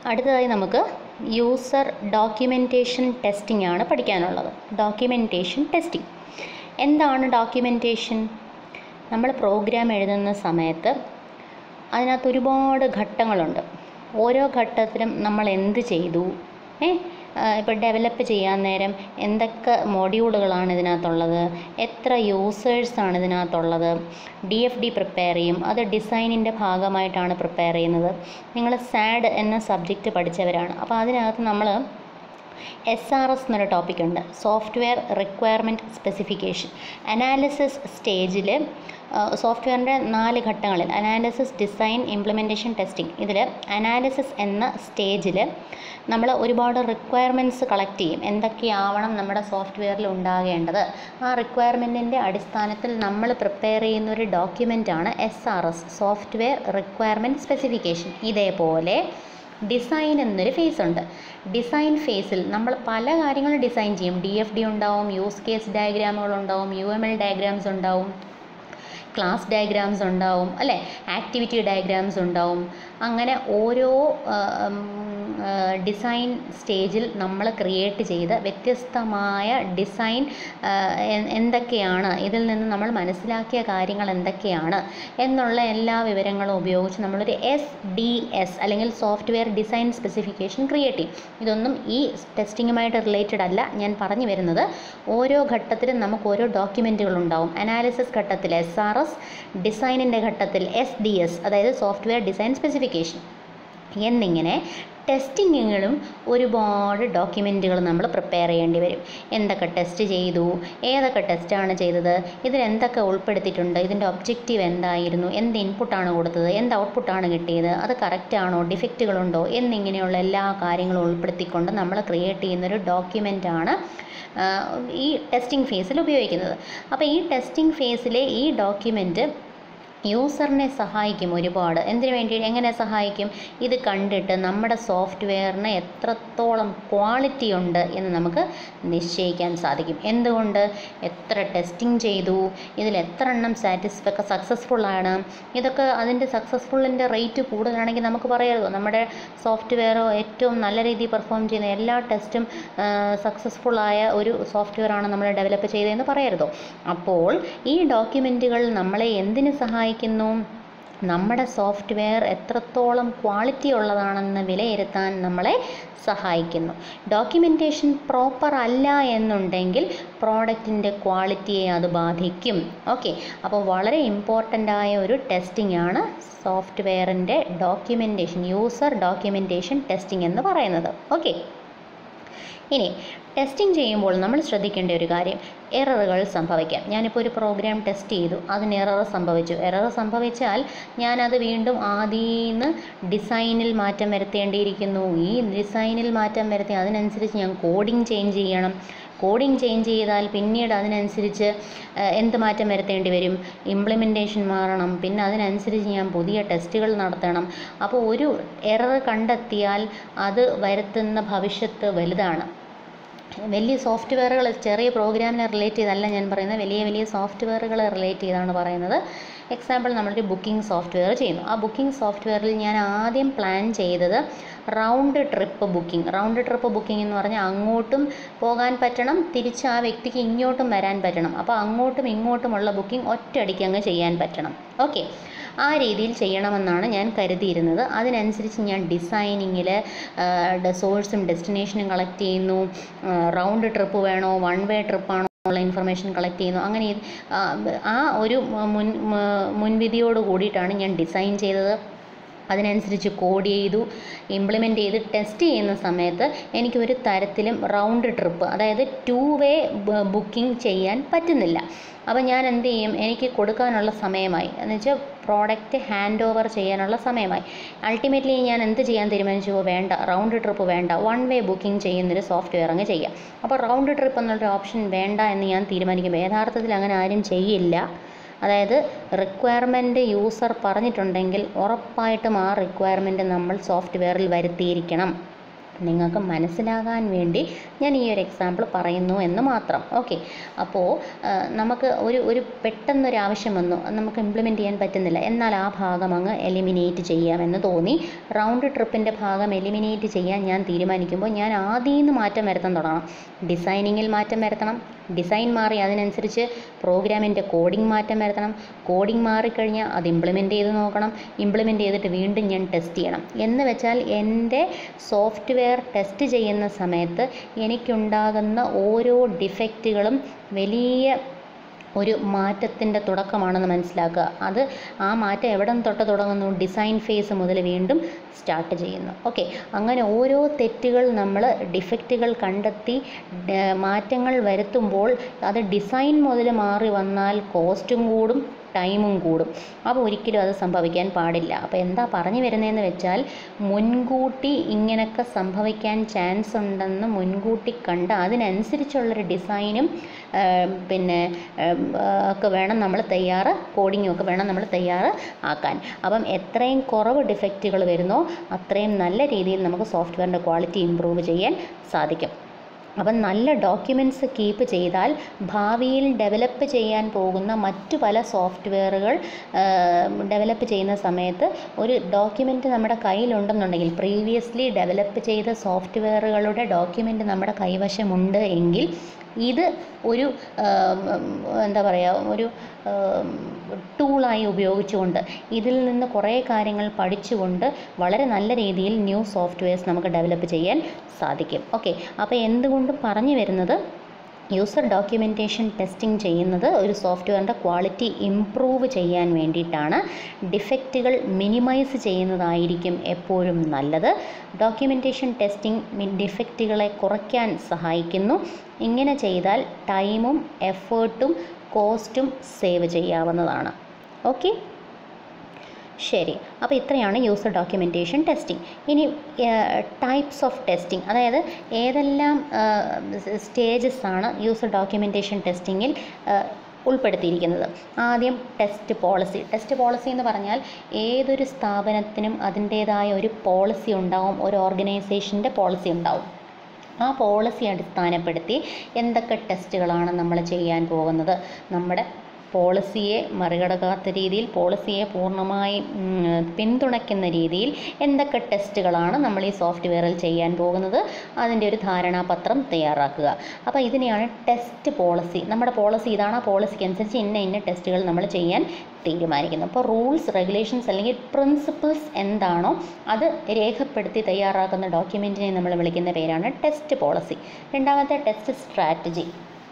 അടുത്തതായി നമുക്ക് user documentation testing ആണ് പഠിക്കാനുള്ളത് ഡോക്യുമെൻറ്റേഷൻ ടെസ്റ്റിംഗ് എന്താണ് ഡോക്യുമെൻറ്റേഷൻ നമ്മൾ പ്രോഗ്രാം എഴുതുന്ന സമയത്ത് അതിനകത്ത് ഒരുപാട് ഘട്ടങ്ങളുണ്ട് ഓരോ ഘട്ടത്തിലും നമ്മൾ എന്ത് ചെയ്തു ഏ ഇപ്പോൾ ഡെവലപ്പ് ചെയ്യാൻ നേരം എന്തൊക്കെ മോഡ്യൂളുകളാണ് ഇതിനകത്തുള്ളത് എത്ര യൂസേഴ്സാണ് ഇതിനകത്തുള്ളത് ഡി എഫ് ഡി പ്രിപ്പയർ ചെയ്യും അത് ഡിസൈനിൻ്റെ ഭാഗമായിട്ടാണ് പ്രിപ്പയർ ചെയ്യുന്നത് നിങ്ങൾ സാഡ് എന്ന സബ്ജക്റ്റ് പഠിച്ചവരാണ് അപ്പോൾ അതിനകത്ത് നമ്മൾ എസ് ആർ എസ് എന്നൊരു ടോപ്പിക്കുണ്ട് സോഫ്റ്റ്വെയർ റിക്വയർമെൻറ്റ് സ്പെസിഫിക്കേഷൻ അനാലിസിസ് സ്റ്റേജിൽ സോഫ്റ്റ്വെയറിൻ്റെ നാല് ഘട്ടങ്ങളിൽ അനാലിസിസ് ഡിസൈൻ ഇംപ്ലിമെൻറ്റേഷൻ ടെസ്റ്റിംഗ് ഇതിൽ അനാലിസിസ് എന്ന സ്റ്റേജിൽ നമ്മൾ ഒരുപാട് റിക്വയർമെൻറ്റ്സ് കളക്ട് ചെയ്യും എന്തൊക്കെയാവണം നമ്മുടെ സോഫ്റ്റ്വെയറിൽ ഉണ്ടാകേണ്ടത് ആ റിക്വയർമെൻറ്റിൻ്റെ അടിസ്ഥാനത്തിൽ നമ്മൾ പ്രിപ്പയർ ചെയ്യുന്ന ഒരു ഡോക്യുമെൻ്റാണ് S R S software requirement specification ഇതേപോലെ ഡിസൈൻ എന്നൊരു ഫേസ് ഉണ്ട് ഡിസൈൻ ഫേസിൽ നമ്മൾ പല കാര്യങ്ങളും ഡിസൈൻ ചെയ്യും ഡി എഫ് ഡി ഉണ്ടാവും യൂസ് കേസ് ഡയഗ്രാമുകൾ ഉണ്ടാവും യു എം എൽ ഡയഗ്രാംസ് ഉണ്ടാവും ക്ലാസ് ഡയഗ്രാംസ് ഉണ്ടാവും അല്ലേ ആക്ടിവിറ്റി ഡയഗ്രാംസ് ഉണ്ടാവും അങ്ങനെ ഓരോ ഡിസൈൻ സ്റ്റേജിൽ നമ്മൾ ക്രിയേറ്റ് ചെയ്ത വ്യത്യസ്തമായ ഡിസൈൻ എന്തൊക്കെയാണ് ഇതിൽ നിന്ന് നമ്മൾ മനസ്സിലാക്കിയ കാര്യങ്ങൾ എന്തൊക്കെയാണ് എന്നുള്ള എല്ലാ വിവരങ്ങളും ഉപയോഗിച്ച് നമ്മളൊരു എസ് ഡി എസ് അല്ലെങ്കിൽ സോഫ്റ്റ്വെയർ ഡിസൈൻ സ്പെസിഫിക്കേഷൻ ക്രിയേറ്റ് ചെയ്യും ഇതൊന്നും ഈ ടെസ്റ്റിങ്ങുമായിട്ട് റിലേറ്റഡ് അല്ല ഞാൻ പറഞ്ഞു വരുന്നത് ഓരോ ഘട്ടത്തിലും നമുക്ക് ഓരോ ഡോക്യുമെൻറ്റുകൾ ഉണ്ടാവും അനാലിസിസ് ഘട്ടത്തിൽ എസ് ആർ എസ് ഡിസൈനിൻ്റെ ഘട്ടത്തിൽ എസ് ഡി എസ് അതായത് സോഫ്റ്റ്വെയർ ഡിസൈൻ സ്പെസിഫിക്കേഷൻ എന്നിങ്ങനെ ടെസ്റ്റിങ്ങുകളും ഒരുപാട് ഡോക്യുമെൻറ്റുകൾ നമ്മൾ പ്രിപ്പയർ ചെയ്യേണ്ടി വരും എന്തൊക്കെ ടെസ്റ്റ് ചെയ്തു ഏതൊക്കെ ടെസ്റ്റാണ് ചെയ്തത് ഇതിൽ എന്തൊക്കെ ഉൾപ്പെടുത്തിയിട്ടുണ്ട് ഇതിൻ്റെ ഒബ്ജക്റ്റീവ് എന്തായിരുന്നു എന്ത് ഇൻപുട്ടാണ് കൊടുത്തത് എന്ത് ഔട്ട്പുട്ടാണ് കിട്ടിയത് അത് കറക്റ്റാണോ ഡിഫക്റ്റുകളുണ്ടോ എന്നിങ്ങനെയുള്ള എല്ലാ കാര്യങ്ങളും ഉൾപ്പെടുത്തിക്കൊണ്ട് നമ്മൾ ക്രിയേറ്റ് ചെയ്യുന്നൊരു ഡോക്യുമെൻ്റാണ് ഈ ടെസ്റ്റിംഗ് ഫേസിൽ ഉപയോഗിക്കുന്നത് അപ്പോൾ ഈ ടെസ്റ്റിംഗ് ഫേസിലെ ഈ ഡോക്യുമെൻറ്റ് യൂസറിനെ സഹായിക്കും ഒരുപാട് എന്തിനു വേണ്ടി എങ്ങനെ സഹായിക്കും ഇത് കണ്ടിട്ട് നമ്മുടെ സോഫ്റ്റ്വെയറിന് എത്രത്തോളം ക്വാളിറ്റി ഉണ്ട് എന്ന് നമുക്ക് നിശ്ചയിക്കാൻ സാധിക്കും എന്തുകൊണ്ട് എത്ര ടെസ്റ്റിംഗ് ചെയ്തു ഇതിൽ എത്ര എണ്ണം സാറ്റിസ്ഫൈ സക്സസ്ഫുൾ ആണ് ഇതൊക്കെ അതിൻ്റെ സക്സസ്ഫുള്ളിൻ്റെ റേറ്റ് കൂടുതലാണെങ്കിൽ നമുക്ക് പറയാമല്ലോ നമ്മുടെ സോഫ്റ്റ്വെയർ ഏറ്റവും നല്ല രീതിയിൽ പെർഫോം ചെയ്യുന്ന എല്ലാ ടെസ്റ്റും സക്സസ്ഫുള്ളായ ഒരു സോഫ്റ്റ്വെയർ ആണ് നമ്മൾ ഡെവലപ്പ് ചെയ്തതെന്ന് പറയരുതോ അപ്പോൾ ഈ ഡോക്യുമെൻറ്റുകൾ നമ്മളെ എന്തിനു സഹായിക്കുന്നു നമ്മുടെ സോഫ്റ്റ്വെയർ എത്രത്തോളം ക്വാളിറ്റി ഉള്ളതാണെന്ന് വിലയിരുത്താൻ നമ്മളെ സഹായിക്കുന്നു ഡോക്യുമെൻറ്റേഷൻ പ്രോപ്പർ അല്ല എന്നുണ്ടെങ്കിൽ പ്രോഡക്റ്റിൻ്റെ ക്വാളിറ്റിയെ അത് ബാധിക്കും ഓക്കെ അപ്പോൾ വളരെ ഇമ്പോർട്ടൻ്റ് ആയ ഒരു ടെസ്റ്റിംഗ് ആണ് സോഫ്റ്റ്വെയറിൻ്റെ ഡോക്യുമെൻറ്റേഷൻ യൂസർ ഡോക്യുമെൻറ്റേഷൻ ടെസ്റ്റിംഗ് എന്ന് പറയുന്നത് ഓക്കെ ഇനി ടെസ്റ്റിംഗ് ചെയ്യുമ്പോൾ നമ്മൾ ശ്രദ്ധിക്കേണ്ട ഒരു കാര്യം എററുകൾ സംഭവിക്കാം ഞാനിപ്പോൾ ഒരു പ്രോഗ്രാം ടെസ്റ്റ് ചെയ്തു അതിന് എറർ സംഭവിച്ചു എറർ സംഭവിച്ചാൽ ഞാനത് വീണ്ടും ആദ്യന്ന് ഡിസൈനിൽ മാറ്റം വരുത്തേണ്ടിയിരിക്കുന്നു ഈ ഡിസൈനിൽ മാറ്റം വരുത്തി അതിനനുസരിച്ച് ഞാൻ കോഡിംഗ് ചേഞ്ച് ചെയ്യണം കോഡിംഗ് ചേഞ്ച് ചെയ്താൽ പിന്നീട് അതിനനുസരിച്ച് എന്ത് മാറ്റം വരുത്തേണ്ടി വരും ഇംപ്ലിമെൻറ്റേഷൻ മാറണം പിന്നെ അതിനനുസരിച്ച് ഞാൻ പുതിയ ടെസ്റ്റുകൾ നടത്തണം അപ്പോൾ ഒരു എറർ കണ്ടെത്തിയാൽ അത് വരുത്തുന്ന ഭവിഷ്യത്ത് വലുതാണ് വലിയ സോഫ്റ്റ്വെയറുകൾ ചെറിയ പ്രോഗ്രാമിനെ റിലേറ്റ് ചെയ്തല്ല ഞാൻ പറയുന്നത് വലിയ വലിയ സോഫ്റ്റ്വെയറുകൾ റിലേറ്റ് ചെയ്താണ് പറയുന്നത് എക്സാമ്പിൾ നമ്മളൊരു ബുക്കിംഗ് സോഫ്റ്റ്വെയർ ചെയ്യുന്നു ആ ബുക്കിംഗ് സോഫ്റ്റ്വെയറിൽ ഞാൻ ആദ്യം പ്ലാൻ ചെയ്തത് round trip booking round trip booking എന്ന് പറഞ്ഞാൽ അങ്ങോട്ടും പോകാൻ പറ്റണം തിരിച്ച് ആ വ്യക്തിക്ക് ഇങ്ങോട്ടും വരാൻ പറ്റണം അപ്പോൾ അങ്ങോട്ടും ഇങ്ങോട്ടുമുള്ള ബുക്കിംഗ് ഒറ്റയടിക്ക് അങ്ങ് ചെയ്യാൻ പറ്റണം ഓക്കെ ആ രീതിയിൽ ചെയ്യണമെന്നാണ് ഞാൻ കരുതിയിരുന്നത് അതിനനുസരിച്ച് ഞാൻ ഡിസൈനിങ്ങിൽ സോഴ്സും ഡെസ്റ്റിനേഷനും കളക്ട് ചെയ്യുന്നു റൗണ്ട് ട്രിപ്പ് വേണോ വൺ വേ ട്രിപ്പാണോ ഉള്ള ഇൻഫർമേഷൻ കളക്ട് ചെയ്യുന്നു അങ്ങനെ ആ ഒരു മുൻ മുൻവിധിയോട് കൂടിയിട്ടാണ് ഞാൻ ഡിസൈൻ ചെയ്തത് അതിനനുസരിച്ച് കോഡ് ചെയ്തു ഇംപ്ലിമെൻ്റ് ചെയ്ത് ടെസ്റ്റ് ചെയ്യുന്ന സമയത്ത് എനിക്ക് ഒരു തരത്തിലും റൗണ്ട് ട്രിപ്പ് അതായത് ടു വേ ബുക്കിംഗ് ചെയ്യാൻ പറ്റുന്നില്ല അപ്പോൾ ഞാൻ എന്ത് ചെയ്യും എനിക്ക് കൊടുക്കാനുള്ള സമയമായി എന്ന് വെച്ചാൽ പ്രോഡക്റ്റ് ഹാൻഡ് ഓവർ ചെയ്യാനുള്ള സമയമായി അൾട്ടിമേറ്റ്ലി ഞാൻ എന്ത് ചെയ്യാൻ തീരുമാനിച്ചു വേണ്ട റൗണ്ട് ട്രിപ്പ് വേണ്ട വൺ വേ ബുക്കിംഗ് ചെയ്യുന്നൊരു സോഫ്റ്റ്വെയർ അങ്ങ് ചെയ്യാം അപ്പോൾ റൗണ്ട് ട്രിപ്പ് എന്നുള്ളൊരു ഓപ്ഷൻ വേണ്ട എന്ന് ഞാൻ തീരുമാനിക്കും യഥാർത്ഥത്തിൽ അങ്ങനെ ആരും ചെയ്യില്ല അതായത് റിക്വയർമെൻറ്റ് യൂസർ പറഞ്ഞിട്ടുണ്ടെങ്കിൽ ഉറപ്പായിട്ടും ആ റിക്വയർമെൻറ്റ് നമ്മൾ സോഫ്റ്റ്വെയറിൽ വരുത്തിയിരിക്കണം നിങ്ങൾക്ക് മനസ്സിലാകാൻ വേണ്ടി ഞാൻ ഈ ഒരു എക്സാമ്പിൾ പറയുന്നു എന്ന് മാത്രം ഓക്കെ അപ്പോൾ നമുക്ക് ഒരു ഒരു പെട്ടെന്നൊരു ആവശ്യം വന്നു അത് നമുക്ക് ഇംപ്ലിമെൻറ്റ് ചെയ്യാൻ പറ്റുന്നില്ല എന്നാൽ ആ ഭാഗം അങ്ങ് എലിമിനേറ്റ് ചെയ്യാമെന്ന് തോന്നി റൗണ്ട് ട്രിപ്പിൻ്റെ ഭാഗം എലിമിനേറ്റ് ചെയ്യാൻ ഞാൻ തീരുമാനിക്കുമ്പോൾ ഞാൻ ആദ്യം നിന്ന് മാറ്റം വരുത്താൻ തുടങ്ങണം ഡിസൈനിങ്ങിൽ മാറ്റം വരുത്തണം ഡിസൈൻ മാറി അതിനനുസരിച്ച് പ്രോഗ്രാമിൻ്റെ കോഡിംഗ് മാറ്റം വരുത്തണം കോഡിംഗ് മാറിക്കഴിഞ്ഞാൽ അത് ഇംപ്ലിമെൻറ്റ് ചെയ്ത് നോക്കണം ഇംപ്ലിമെൻറ്റ് ചെയ്തിട്ട് വീണ്ടും ഞാൻ ടെസ്റ്റ് ചെയ്യണം എന്ന് വെച്ചാൽ എൻ്റെ സോഫ്റ്റ്വെയർ ടെസ്റ്റ് ചെയ്യുന്ന സമയത്ത് എനിക്കുണ്ടാകുന്ന ഓരോ ഡിഫക്റ്റുകളും വലിയ ഒരു മാറ്റത്തിൻ്റെ തുടക്കമാണെന്ന് മനസ്സിലാക്കുക അത് ആ മാറ്റം എവിടെ നിന്ന് തൊട്ട് തുടങ്ങുന്നു ഡിസൈൻ ഫേസ് മുതൽ വീണ്ടും സ്റ്റാർട്ട് ചെയ്യുന്നു ഓക്കെ അങ്ങനെ ഓരോ തെറ്റുകൾ നമ്മൾ ഡിഫക്റ്റുകൾ കണ്ടെത്തി ഡ- മാറ്റങ്ങൾ വരുത്തുമ്പോൾ അത് ഡിസൈൻ മുതൽ മാറി വന്നാൽ കോസ്റ്റും കൂടും ടൈമും കൂടും അപ്പോൾ ഒരിക്കലും അത് സംഭവിക്കാൻ പാടില്ല അപ്പോൾ എന്താ പറഞ്ഞു വരുന്നതെന്ന് വെച്ചാൽ മുൻകൂട്ടി ഇങ്ങനൊക്കെ സംഭവിക്കാൻ ചാൻസ് ഉണ്ടെന്ന് മുൻകൂട്ടി കണ്ട് അതിനനുസരിച്ചുള്ളൊരു ഡിസൈനും പിന്നെ ഏം, ആ, ഒക്കെ വേണം നമ്മൾ തയ്യാറ് കോഡിങ്ങും ഒക്കെ വേണം നമ്മൾ തയ്യാറ് ആക്കാൻ അപ്പം എത്രയും കുറവ് ഡിഫക്റ്റുകൾ വരുന്നോ അത്രയും നല്ല രീതിയിൽ നമുക്ക് സോഫ്റ്റ്വെയറിൻ്റെ ക്വാളിറ്റി ഇമ്പ്രൂവ് ചെയ്യാൻ സാധിക്കും അപ്പം നല്ല ഡോക്യുമെൻറ്റ്സ് കീപ്പ് ചെയ്താൽ ഭാവിയിൽ ഡെവലപ്പ് ചെയ്യാൻ പോകുന്ന മറ്റു പല സോഫ്റ്റ്വെയറുകൾ ഡെവലപ്പ് ചെയ്യുന്ന സമയത്ത് ഒരു ഡോക്യുമെൻ്റ് നമ്മുടെ കയ്യിലുണ്ടെന്നുണ്ടെങ്കിൽ പ്രീവിയസ്ലി ഡെവലപ്പ് ചെയ്ത സോഫ്റ്റ്വെയറുകളുടെ ഡോക്യുമെൻ്റ് നമ്മുടെ കൈവശമുണ്ട് എങ്കിൽ ഇത് ഒരു ആം, എന്താ പറയുക ഒരു ആം, ടൂളായി ഉപയോഗിച്ചുകൊണ്ട് ഇതിൽ നിന്ന് കുറേ കാര്യങ്ങൾ പഠിച്ചുകൊണ്ട് വളരെ നല്ല രീതിയിൽ ന്യൂ സോഫ്റ്റ്വെയർസ് നമുക്ക് ഡെവലപ്പ് ചെയ്യാൻ സാധിക്കും ഓക്കെ അപ്പോൾ എന്തുകൊണ്ടും പറഞ്ഞു വരുന്നത് യൂസർ ഡോക്യുമെൻറ്റേഷൻ ടെസ്റ്റിംഗ് ചെയ്യുന്നത് ഒരു സോഫ്റ്റ്വെയറിൻ്റെ ക്വാളിറ്റി ഇംപ്രൂവ് ചെയ്യാൻ വേണ്ടിയിട്ടാണ് ഡിഫക്റ്റുകൾ മിനിമൈസ് ചെയ്യുന്നതായിരിക്കും എപ്പോഴും നല്ലത് ഡോക്യുമെൻറ്റേഷൻ ടെസ്റ്റിംഗ് ഡിഫക്റ്റുകളെ കുറയ്ക്കാൻ സഹായിക്കുന്നു ഇങ്ങനെ ചെയ്താൽ ടൈമും എഫേർട്ടും കോസ്റ്റും സേവ് ചെയ്യാവുന്നതാണ് ഓക്കെ ശരി അപ്പോൾ ഇത്രയാണ് യൂസർ ഡോക്യുമെൻറ്റേഷൻ ടെസ്റ്റിംഗ് ഇനി ടൈപ്സ് ഓഫ് ടെസ്റ്റിംഗ് അതായത് ഏതെല്ലാം സ്റ്റേജസ് ആണ് യൂസർ ഡോക്യുമെൻറ്റേഷൻ ടെസ്റ്റിങ്ങിൽ ഉൾപ്പെടുത്തിയിരിക്കുന്നത് ആദ്യം ടെസ്റ്റ് പോളിസി ടെസ്റ്റ് പോളിസി എന്ന് പറഞ്ഞാൽ ഏതൊരു സ്ഥാപനത്തിനും അതിൻ്റേതായ ഒരു പോളിസി ഉണ്ടാവും ഒരു ഓർഗനൈസേഷൻ്റെ പോളിസി ഉണ്ടാവും ആ പോളിസി അടിസ്ഥാനപ്പെടുത്തി എന്തൊക്കെ ടെസ്റ്റുകളാണ് നമ്മൾ ചെയ്യാൻ പോകുന്നത് നമ്മുടെ പോളിസിയെ മറികടക്കാത്ത രീതിയിൽ പോളിസിയെ പൂർണ്ണമായി ഉം, പിന്തുണയ്ക്കുന്ന രീതിയിൽ എന്തൊക്കെ ടെസ്റ്റുകളാണ് നമ്മൾ ഈ സോഫ്റ്റ്വെയറിൽ ചെയ്യാൻ പോകുന്നത് അതിൻ്റെ ഒരു ധാരണാപത്രം തയ്യാറാക്കുക അപ്പോൾ ഇതിനെയാണ് ടെസ്റ്റ് പോളിസി നമ്മുടെ പോളിസി ഇതാണ് ആ പോളിസിക്ക് അനുസരിച്ച് ഇന്ന ഇന്ന ടെസ്റ്റുകൾ നമ്മൾ ചെയ്യാൻ തീരുമാനിക്കുന്നു അപ്പോൾ റൂൾസ് റെഗുലേഷൻസ് അല്ലെങ്കിൽ പ്രിൻസിപ്പിൾസ് എന്താണോ അത് രേഖപ്പെടുത്തി തയ്യാറാക്കുന്ന ഡോക്യുമെൻറ്റിനെ നമ്മൾ വിളിക്കുന്ന പേരാണ് ടെസ്റ്റ് പോളിസി രണ്ടാമത്തെ ടെസ്റ്റ് സ്ട്രാറ്റജി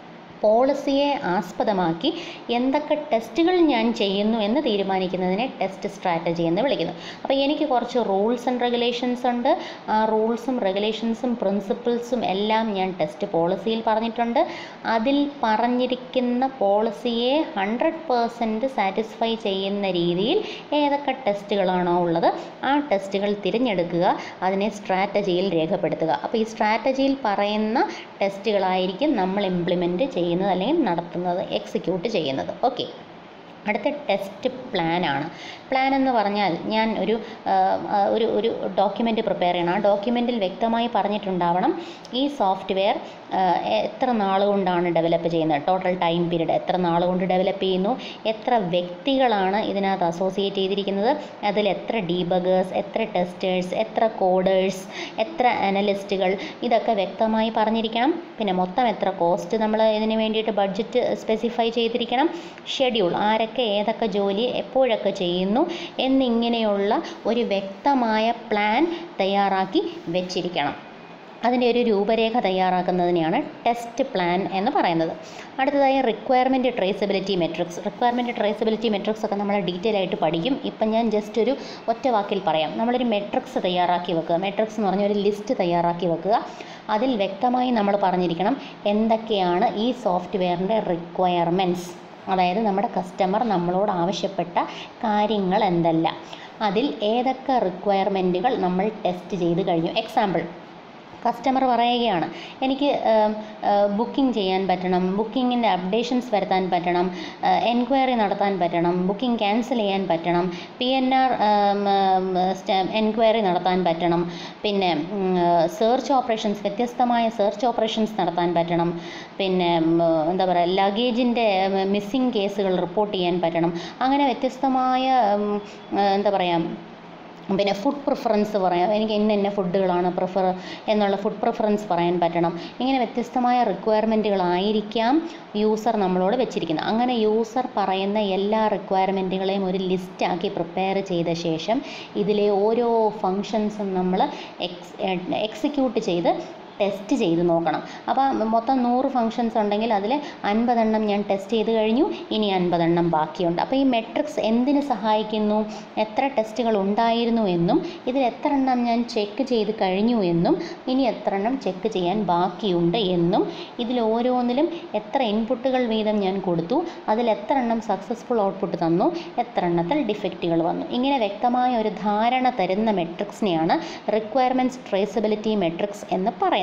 പോളിസിയെ ആസ്പദമാക്കി എന്തൊക്കെ ടെസ്റ്റുകൾ ഞാൻ ചെയ്യുന്നു എന്ന് തീരുമാനിക്കുന്നതിനെ ടെസ്റ്റ് സ്ട്രാറ്റജി എന്ന് വിളിക്കുന്നു അപ്പോൾ എനിക്ക് കുറച്ച് റൂൾസ് ആൻഡ് റെഗുലേഷൻസ് ഉണ്ട് ആ റൂൾസും റെഗുലേഷൻസും പ്രിൻസിപ്പിൾസും എല്ലാം ഞാൻ ടെസ്റ്റ് പോളിസിയിൽ പറഞ്ഞിട്ടുണ്ട് അതിൽ പറഞ്ഞിരിക്കുന്ന പോളിസിയെ ഹൺഡ്രഡ് പേഴ്സൻറ്റ് സാറ്റിസ്ഫൈ ചെയ്യുന്ന രീതിയിൽ ഏതൊക്കെ ടെസ്റ്റുകളാണോ ഉള്ളത് ആ ടെസ്റ്റുകൾ തിരഞ്ഞെടുക്കുക അതിനെ സ്ട്രാറ്റജിയിൽ രേഖപ്പെടുത്തുക അപ്പോൾ ഈ സ്ട്രാറ്റജിയിൽ പറയുന്ന ടെസ്റ്റുകളായിരിക്കും നമ്മൾ ഇംപ്ലിമെൻറ്റ് ചെയ്യുന്നത് അല്ലെങ്കിൽ നടത്തുന്നത് എക്സിക്യൂട്ട് ചെയ്യുന്നത് ഓക്കെ അടുത്ത ടെസ്റ്റ് പ്ലാനാണ് പ്ലാൻ എന്ന് പറഞ്ഞാൽ ഞാൻ ഒരു ആ, ആ, ഒരു ഒരു ഡോക്യുമെൻ്റ് പ്രിപ്പയർ ചെയ്യണം ആ ഡോക്യുമെൻറ്റിൽ വ്യക്തമായി പറഞ്ഞിട്ടുണ്ടാവണം ഈ സോഫ്റ്റ്വെയർ എത്ര നാൾ കൊണ്ടാണ് ഡെവലപ്പ് ചെയ്യുന്നത് ടോട്ടൽ ടൈം പീരീഡ് എത്ര നാൾ കൊണ്ട് ഡെവലപ്പ് ചെയ്യുന്നു എത്ര വ്യക്തികളാണ് ഇതിനകത്ത് അസോസിയേറ്റ് ചെയ്തിരിക്കുന്നത് അതിൽ എത്ര ഡീബഗേഴ്സ് എത്ര ടെസ്റ്റേഴ്സ് എത്ര കോഡേഴ്സ് എത്ര അനലിസ്റ്റുകൾ ഇതൊക്കെ വ്യക്തമായി പറഞ്ഞിരിക്കണം പിന്നെ മൊത്തം എത്ര കോസ്റ്റ് നമ്മൾ ഇതിന് വേണ്ടിയിട്ട് ബഡ്ജറ്റ് സ്പെസിഫൈ ചെയ്തിരിക്കണം ഷെഡ്യൂൾ ആരൊക്കെ ഏതൊക്കെ ജോലി എപ്പോഴൊക്കെ ചെയ്യുന്നു എന്നിങ്ങനെയുള്ള ഒരു വ്യക്തമായ പ്ലാൻ തയ്യാറാക്കി വെച്ചിരിക്കണം അതിൻ്റെ ഒരു രൂപരേഖ തയ്യാറാക്കുന്നതിനെയാണ് ടെസ്റ്റ് പ്ലാൻ എന്ന് പറയുന്നത് അടുത്തതായി requirement traceability metrics requirement traceability metrics ഒക്കെ നമ്മൾ ഡീറ്റെയിൽ ആയിട്ട് പഠിക്കും ഇപ്പം ഞാൻ ജസ്റ്റ് ഒരു ഒറ്റ വാക്കിൽ പറയാം നമ്മളൊരു മെട്രിക്സ് തയ്യാറാക്കി വെക്കുക മെട്രിക്സ് എന്ന് പറഞ്ഞ ഒരു ലിസ്റ്റ് തയ്യാറാക്കി വെക്കുക അതിൽ വ്യക്തമായി നമ്മൾ പറഞ്ഞിരിക്കണം എന്തൊക്കെയാണ് ഈ സോഫ്റ്റ്വെയറിൻ്റെ റിക്വയർമെൻറ്റ്സ് അതായത് നമ്മുടെ കസ്റ്റമർ നമ്മളോട് ആവശ്യപ്പെട്ട കാര്യങ്ങൾ എന്തെല്ലാം അതിൽ ഏതൊക്കെ റിക്വയർമെൻറ്റുകൾ നമ്മൾ ടെസ്റ്റ് ചെയ്ത് കഴിഞ്ഞു എക്സാമ്പിൾ കസ്റ്റമർ പറയുകയാണ് എനിക്ക് ബുക്കിംഗ് ചെയ്യാൻ പറ്റണം ബുക്കിങ്ങിൻ്റെ അപ്ഡേഷൻസ് വരുത്താൻ പറ്റണം എൻക്വയറി നടത്താൻ പറ്റണം ബുക്കിംഗ് ക്യാൻസൽ ചെയ്യാൻ പറ്റണം പി എൻ ആർ എൻക്വയറി നടത്താൻ പറ്റണം പിന്നെ സെർച്ച് ഓപ്പറേഷൻസ് വ്യത്യസ്തമായ സെർച്ച് ഓപ്പറേഷൻസ് നടത്താൻ പറ്റണം പിന്നെ ഉം, എന്താ പറയുക ലഗേജിൻ്റെ മിസ്സിംഗ് കേസുകൾ റിപ്പോർട്ട് ചെയ്യാൻ പറ്റണം അങ്ങനെ വ്യത്യസ്തമായ ഉം, എന്താ പറയുക പിന്നെ ഫുഡ് പ്രിഫറൻസ് പറയാം എനിക്ക് ഇന്ന ഇന്ന ഫുഡുകളാണ് പ്രിഫർ എന്നുള്ള ഫുഡ് പ്രിഫറൻസ് പറയാൻ പറ്റണം ഇങ്ങനെ വ്യത്യസ്തമായ റിക്വയർമെൻറ്റുകളായിരിക്കാം യൂസർ നമ്മളോട് വെച്ചിരിക്കുന്നത് അങ്ങനെ യൂസർ പറയുന്ന എല്ലാ റിക്വയർമെൻറ്റുകളെയും ഒരു ലിസ്റ്റാക്കി പ്രിപ്പയർ ചെയ്ത ശേഷം ഇതിലെ ഓരോ ഫങ്ഷൻസും നമ്മൾ എക്സ് എക്സിക്യൂട്ട് ചെയ്ത് ടെസ്റ്റ് ചെയ്ത് നോക്കണം അപ്പോൾ മൊത്തം നൂറ് ഫങ്ഷൻസ് ഉണ്ടെങ്കിൽ അതിൽ അൻപതെണ്ണം ഞാൻ ടെസ്റ്റ് ചെയ്ത് കഴിഞ്ഞു ഇനി അൻപതെണ്ണം ബാക്കിയുണ്ട് അപ്പോൾ ഈ മെട്രിക്സ് എന്തിന് സഹായിക്കുന്നു എത്ര ടെസ്റ്റുകൾ ഉണ്ടായിരുന്നു എന്നും ഇതിൽ എത്ര എണ്ണം ഞാൻ ചെക്ക് ചെയ്ത് കഴിഞ്ഞു എന്നും ഇനി എത്ര എണ്ണം ചെക്ക് ചെയ്യാൻ ബാക്കിയുണ്ട് എന്നും ഇതിൽ ഓരോന്നിലും എത്ര ഇൻപുട്ടുകൾ വീതം ഞാൻ കൊടുത്തു അതിൽ എത്ര എണ്ണം സക്സസ്ഫുൾ ഔട്ട്പുട്ട് തന്നു എത്ര എണ്ണത്തിൽ ഡിഫക്റ്റുകൾ വന്നു ഇങ്ങനെ വ്യക്തമായ ഒരു ധാരണ തരുന്ന മെട്രിക്സിനെയാണ് റിക്വയർമെൻറ്റ്സ് ട്രേസബിലിറ്റി മെട്രിക്സ് എന്ന് പറയുന്നത്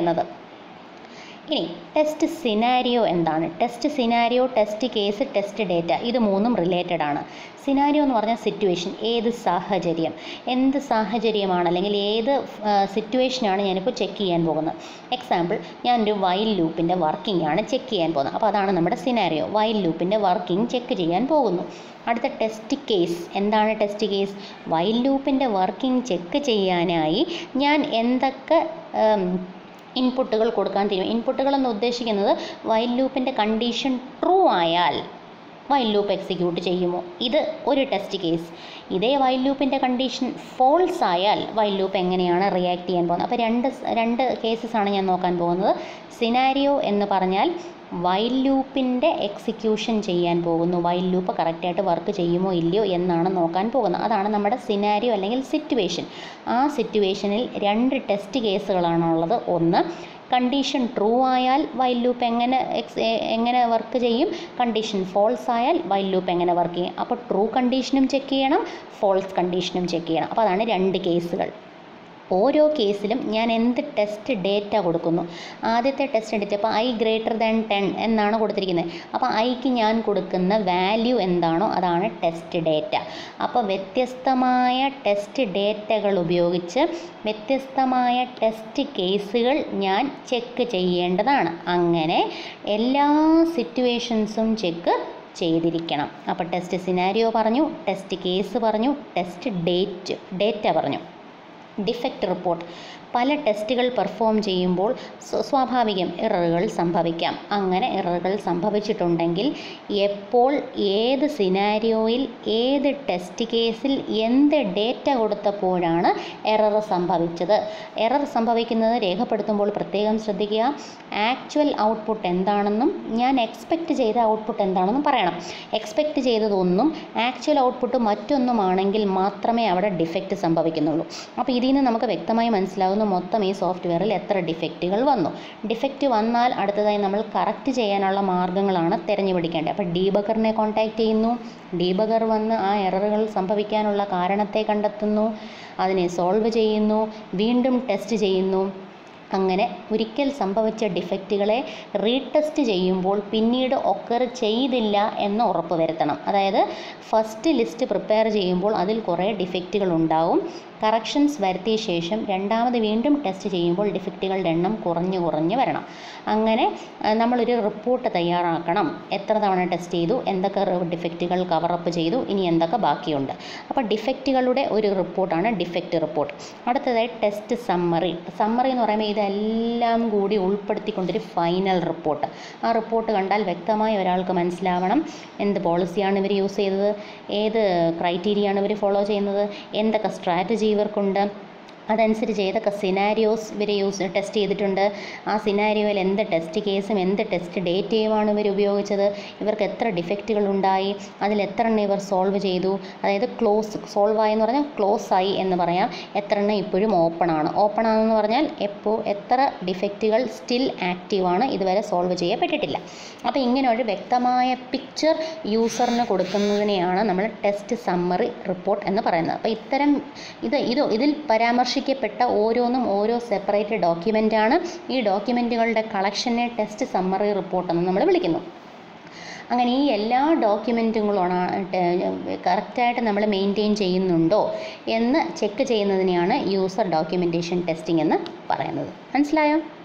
ഇനി ടെസ്റ്റ് സിനാരിയോ എന്താണ് test scenario test case test data ഇത് മൂന്നും റിലേറ്റഡ് ആണ് സിനാരിയോ എന്ന് പറഞ്ഞാൽ സിറ്റുവേഷൻ ഏത് സാഹചര്യം എന്ത് സാഹചര്യമാണ് അല്ലെങ്കിൽ ഏത് സിറ്റുവേഷനാണ് ഞാനിപ്പോൾ ചെക്ക് ചെയ്യാൻ പോകുന്നത് എക്സാമ്പിൾ ഞാനൊരു വൈൽ ലൂപ്പിൻ്റെ വർക്കിംഗ് ആണ് ചെക്ക് ചെയ്യാൻ പോകുന്നത് അപ്പോൾ അതാണ് നമ്മുടെ സിനാരിയോ വൈൽ ലൂപ്പിൻ്റെ വർക്കിംഗ് ചെക്ക് ചെയ്യാൻ പോകുന്നു അടുത്ത ടെസ്റ്റ് കേസ് എന്താണ് ടെസ്റ്റ് കേസ് വൈൽ ലൂപ്പിൻ്റെ വർക്കിംഗ് ചെക്ക് ചെയ്യാനായി ഞാൻ എന്തൊക്കെ ഉം, ഇൻപുട്ടുകൾ കൊടുക്കാൻ തീരും ഇൻപുട്ടുകൾ എന്ന് ഉദ്ദേശിക്കുന്നത് വൈൽ ലൂപ്പിൻ്റെ കണ്ടീഷൻ ട്രൂ ആയാൽ വൈൽ ലൂപ്പ് എക്സിക്യൂട്ട് ചെയ്യുമോ ഇത് ഒരു ടെസ്റ്റ് കേസ് ഇതേ വൈൽ ലൂപ്പിൻ്റെ കണ്ടീഷൻ ഫോൾസ് ആയാൽ വൈൽ ലൂപ്പ് എങ്ങനെയാണ് റിയാക്ട് ചെയ്യാൻ പോകുന്നത് അപ്പോൾ രണ്ട് സ് രണ്ട് കേസസ് ആണ് ഞാൻ നോക്കാൻ പോകുന്നത് സിനാരിയോ എന്ന് പറഞ്ഞാൽ വൈൽ ലൂപ്പിൻ്റെ എക്സിക്യൂഷൻ ചെയ്യാൻ പോകുന്നു വൈൽ ലൂപ്പ് കറക്റ്റായിട്ട് വർക്ക് ചെയ്യുമോ ഇല്ലയോ എന്നാണ് നോക്കാൻ പോകുന്നത് അതാണ് നമ്മുടെ സിനാരിയോ അല്ലെങ്കിൽ സിറ്റുവേഷൻ ആ സിറ്റുവേഷനിൽ രണ്ട് ടെസ്റ്റ് കേസുകളാണുള്ളത് ഒന്ന് കണ്ടീഷൻ ട്രൂ ആയാൽ വൈൽ ലൂപ്പ് എങ്ങനെ എക്സ് എ- എങ്ങനെ വർക്ക് ചെയ്യും കണ്ടീഷൻ ഫോൾസ് ആയാൽ വൈൽ ലൂപ്പ് എങ്ങനെ വർക്ക് ചെയ്യും അപ്പോൾ ട്രൂ കണ്ടീഷനും ചെക്ക് ചെയ്യണം ഫോൾസ് കണ്ടീഷനും ചെക്ക് ചെയ്യണം അപ്പോൾ അതാണ് രണ്ട് കേസുകൾ ഓരോ കേസിലും ഞാൻ എന്ത് ടെസ്റ്റ് ഡേറ്റ കൊടുക്കുന്നു ആദ്യത്തെ ടെസ്റ്റ് ഡേറ്റ ഇപ്പോൾ ഐ ഗ്രേറ്റർ ദാൻ ടെൻ എന്നാണ് കൊടുത്തിരിക്കുന്നത് അപ്പോൾ ഐക്ക് ഞാൻ കൊടുക്കുന്ന വാല്യൂ എന്താണോ അതാണ് ടെസ്റ്റ് ഡേറ്റ അപ്പോൾ വ്യത്യസ്തമായ ടെസ്റ്റ് ഡേറ്റകൾ ഉപയോഗിച്ച് വ്യത്യസ്തമായ ടെസ്റ്റ് കേസുകൾ ഞാൻ ചെക്ക് ചെയ്യേണ്ടതാണ് അങ്ങനെ എല്ലാ സിറ്റുവേഷൻസും ചെക്ക് ചെയ്തിരിക്കണം അപ്പോൾ ടെസ്റ്റ് സിനാരിയോ പറഞ്ഞു ടെസ്റ്റ് കേസ് പറഞ്ഞു ടെസ്റ്റ് ഡേറ്റ് ഡേറ്റ പറഞ്ഞു ഡിഫക്റ്റ് റിപ്പോർട്ട് പല ടെസ്റ്റുകൾ പെർഫോം ചെയ്യുമ്പോൾ സ്വ- സ്വാഭാവികം എററുകൾ സംഭവിക്കാം അങ്ങനെ എററുകൾ സംഭവിച്ചിട്ടുണ്ടെങ്കിൽ എപ്പോൾ ഏത് സിനാരിയോയിൽ ഏത് ടെസ്റ്റ് കേസിൽ എന്ത് ഡേറ്റ കൊടുത്തപ്പോഴാണ് എറർ സംഭവിച്ചത് എറർ സംഭവിക്കുന്നത് രേഖപ്പെടുത്തുമ്പോൾ പ്രത്യേകം ശ്രദ്ധിക്കുക ആക്ച്വൽ ഔട്ട്പുട്ട് എന്താണെന്നും ഞാൻ എക്സ്പെക്റ്റ് ചെയ്ത ഔട്ട്പുട്ട് എന്താണെന്നും പറയണം എക്സ്പെക്റ്റ് ചെയ്തതൊന്നും ആക്ച്വൽ ഔട്ട്പുട്ട് മറ്റൊന്നുമാണെങ്കിൽ മാത്രമേ അവിടെ ഡിഫക്റ്റ് സംഭവിക്കുന്നുള്ളൂ അപ്പോൾ ഇതിൽ നിന്ന് നമുക്ക് വ്യക്തമായി മനസ്സിലാവുന്ന മൊത്തം ഈ സോഫ്റ്റ്വെയറിൽ എത്ര ഡിഫക്റ്റുകൾ വന്നു ഡിഫക്റ്റ് വന്നാൽ അടുത്തതായി നമ്മൾ കറക്റ്റ് ചെയ്യാനുള്ള മാർഗ്ഗങ്ങളാണ് തിരഞ്ഞുപിടിക്കേണ്ടത് അപ്പോൾ ഡീബഗറിനെ കോൺടാക്റ്റ് ചെയ്യുന്നു ഡീബഗർ വന്ന് ആ എററുകൾ സംഭവിക്കാനുള്ള കാരണത്തെ കണ്ടെത്തുന്നു അതിനെ സോൾവ് ചെയ്യുന്നു വീണ്ടും ടെസ്റ്റ് ചെയ്യുന്നു അങ്ങനെ ഒരിക്കൽ സംഭവിച്ച ഡിഫക്റ്റുകളെ റീടെസ്റ്റ് ചെയ്യുമ്പോൾ പിന്നീട് ഒക്കർ ചെയ്തില്ല എന്ന് ഉറപ്പ് വരുത്തണം അതായത് ഫസ്റ്റ് ലിസ്റ്റ് പ്രിപ്പയർ ചെയ്യുമ്പോൾ അതിൽ കുറേ ഡിഫക്റ്റുകൾ ഉണ്ടാവും കറക്ഷൻസ് വരുത്തിയ ശേഷം രണ്ടാമത് വീണ്ടും ടെസ്റ്റ് ചെയ്യുമ്പോൾ ഡിഫക്റ്റുകളുടെ എണ്ണം കുറഞ്ഞു കുറഞ്ഞ് വരണം അങ്ങനെ ആ, നമ്മളൊരു റിപ്പോർട്ട് തയ്യാറാക്കണം എത്ര തവണ ടെസ്റ്റ് ചെയ്തു എന്തൊക്കെ ഡിഫക്റ്റുകൾ കവറപ്പ് ചെയ്തു ഇനി എന്തൊക്കെ ബാക്കിയുണ്ട് അപ്പോൾ ഡിഫക്റ്റുകളുടെ ഒരു റിപ്പോർട്ടാണ് ഡിഫക്റ്റ് റിപ്പോർട്ട് അടുത്തതായി ടെസ്റ്റ് സമ്മറി സമ്മറി എന്ന് പറയുമ്പോൾ ഇതെല്ലാം കൂടി ഉൾപ്പെടുത്തിക്കൊണ്ടൊരു ഫൈനൽ റിപ്പോർട്ട് ആ റിപ്പോർട്ട് കണ്ടാൽ വ്യക്തമായി ഒരാൾക്ക് മനസ്സിലാവണം എന്ത് പോളിസിയാണ് ഇവർ യൂസ് ചെയ്തത് ഏത് ക്രൈറ്റീരിയയാണ് ഇവർ ഫോളോ ചെയ്യുന്നത് എന്തൊക്കെ സ്ട്രാറ്റജി ഇവർക്കുണ്ട് അതനുസരിച്ച് ഏതൊക്കെ സിനാരിയോസ് ഇവർ യൂസ് ടെസ്റ്റ് ചെയ്തിട്ടുണ്ട് ആ സിനാരിയോയിൽ എന്ത് ടെസ്റ്റ് കേസും എന്ത് ടെസ്റ്റ് ഡേറ്റയുമാണ് ഇവർ ഉപയോഗിച്ചത് ഇവർക്ക് എത്ര ഡിഫക്റ്റുകൾ ഉണ്ടായി അതിൽ എത്ര എണ്ണം ഇവർ സോൾവ് ചെയ്തു അതായത് ക്ലോസ് സോൾവ് ആയി എന്ന് പറഞ്ഞാൽ ക്ലോസ് ആയി എന്ന് പറയാം എത്ര എണ്ണം ഇപ്പോഴും ഓപ്പൺ ആണ് ഓപ്പൺ ആണെന്ന് പറഞ്ഞാൽ എപ്പോൾ എത്ര ഡിഫക്റ്റുകൾ സ്റ്റിൽ ആക്റ്റീവാണ് ഇതുവരെ സോൾവ് ചെയ്യപ്പെട്ടിട്ടില്ല അപ്പോൾ ഇങ്ങനെ ഒരു വ്യക്തമായ പിക്ചർ യൂസറിന് കൊടുക്കുന്നതിനെയാണ് നമ്മൾ ടെസ്റ്റ് സമ്മറി റിപ്പോർട്ട് എന്ന് പറയുന്നത് അപ്പോൾ ഇത്തരം ഇത് ഇത് ഇതിൽ പരാമർശിക്കുന്ന പരാമർശിക്കപ്പെട്ട ഓരോന്നും ഓരോ സെപ്പറേറ്റ് ഡോക്യുമെൻ്റാണ് ഈ ഡോക്യുമെൻറ്റുകളുടെ കളക്ഷനെ ടെസ്റ്റ് സമ്മറി റിപ്പോർട്ട് എന്ന് നമ്മൾ വിളിക്കുന്നു അങ്ങനെ ഈ എല്ലാ ഡോക്യുമെൻറ്റുകളാണ് കറക്റ്റായിട്ട് നമ്മൾ മെയിൻറ്റെയിൻ ചെയ്യുന്നുണ്ടോ എന്ന് ചെക്ക് ചെയ്യുന്നതിനെയാണ് യൂസർ ഡോക്യുമെൻറ്റേഷൻ ടെസ്റ്റിംഗ് എന്ന് പറയുന്നത് മനസ്സിലായോ